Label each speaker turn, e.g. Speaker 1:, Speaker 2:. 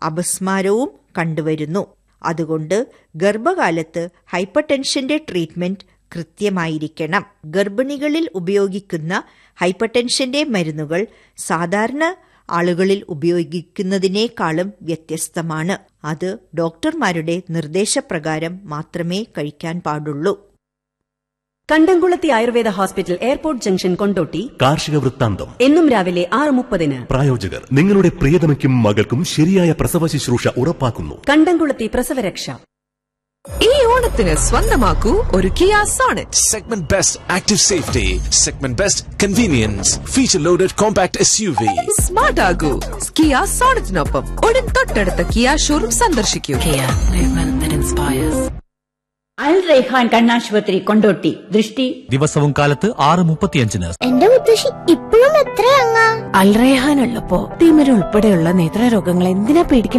Speaker 1: അപസ്മാരവും കണ്ടുവരുന്നു അതുകൊണ്ട് ഗർഭകാലത്ത് ഹൈപ്പർടെൻഷന്റെ ട്രീറ്റ്മെന്റ് കൃത്യമായിരിക്കണം ഗർഭിണികളിൽ ഉപയോഗിക്കുന്ന ഹൈപ്പർടെൻഷന്റെ മരുന്നുകൾ സാധാരണ ആളുകളിൽ ഉപയോഗിക്കുന്നതിനേക്കാളും വ്യത്യസ്തമാണ് അത് ഡോക്ടർമാരുടെ നിർദ്ദേശപ്രകാരം മാത്രമേ കഴിക്കാൻ പാടുള്ളൂ
Speaker 2: Kandamkulathi Ayurveda hospital airport junction Kondotty
Speaker 3: കാർഷിക വൃത്താന്തം
Speaker 2: എന്നും രാവിലെ ആറ് മുപ്പതിന്
Speaker 3: പ്രായോജകർ നിങ്ങളുടെ പ്രിയതമയ്ക്കും മകൾക്കും ശരിയായ പ്രസവ ശുശ്രൂഷ ഉറപ്പാക്കുന്നു
Speaker 2: കണ്ടംകുളത്തി പ്രസവരക്ഷ
Speaker 4: ഈ ഓണത്തിന് സ്വന്തമാക്കൂ ഒരു Kia Sonet
Speaker 5: Segment Best Active Safety, Segment Best Convenience, Feature Loaded Compact SUV.
Speaker 4: Smart ആകൂ കിയ സോണറ്റിനൊപ്പം ഉടൻ തൊട്ടടുത്ത കിയ ഷോറൂം സന്ദർശിക്കൂ
Speaker 6: അൽ റൈഹാൻ കണ്ണാശുപത്രി കൊണ്ടോട്ടി ദൃഷ്ടി
Speaker 7: ദിവസവും കാലത്ത് ആറ് മുപ്പത്തിയഞ്ചിന്
Speaker 8: എന്റെ മുത്തശ്ശി ഇപ്പോഴും എത്രയങ്ങാ
Speaker 9: അൽറേഹാൻ ഉള്ളപ്പോ തിമിര ഉൾപ്പെടെയുള്ള നേത്രരോഗങ്ങൾ എന്തിനാ പേടിക്കണം